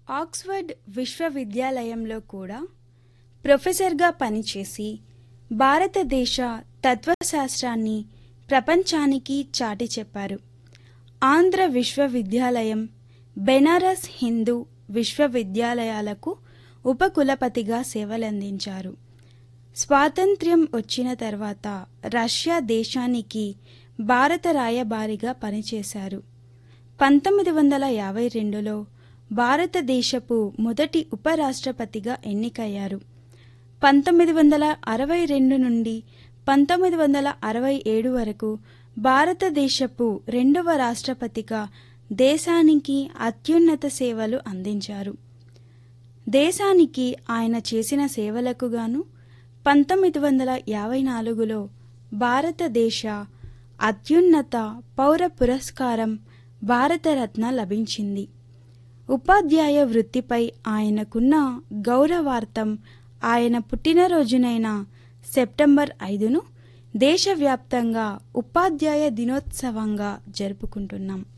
Oxford విశ్వవిద్యాలయంలో కూడా ప్రొఫెసర్గా పనిచేసి భారతదేశ తత్వశాస్త్రాన్ని ప్రపంచానికి చాటి చెప్పారు ఆంధ్ర విశ్వవిద్యాలయం బెనారస్ హిందూ విశ్వవిద్యాలయాలకు ఉపకులపతిగా సేవలందించారు స్వాతంత్ర్యం వచ్చిన తర్వాత రష్యా దేశానికి భారత రాయబారిగా పనిచేశారు పంతొమ్మిది వందల యాభై రెండులో భారతదేశపు మొదటి ఉపరాష్ట్రపతిగా ఎన్నికయ్యారు పంతొమ్మిది వందల అరవై రెండు నుండి పంతొమ్మిది వందల అరవై ఏడు వరకు భారతదేశపు రెండవ రాష్ట్రపతిగా దేశానికి అత్యున్నత సేవలు అందించారు దేశానికి ఆయన చేసిన సేవలకు గాను పంతొమ్మిది వందల యాభై నాలుగులో భారతదేశ అత్యున్నత పౌర పురస్కారం భారతరత్న లభించింది ఉపాధ్యాయ వృత్తిపై ఆయనకున్న గౌరవార్థం ఆయన పుట్టినరోజునైన సెప్టెంబర్ ఐదును దేశవ్యాప్తంగా ఉపాధ్యాయ దినోత్సవంగా జరుపుకుంటున్నాం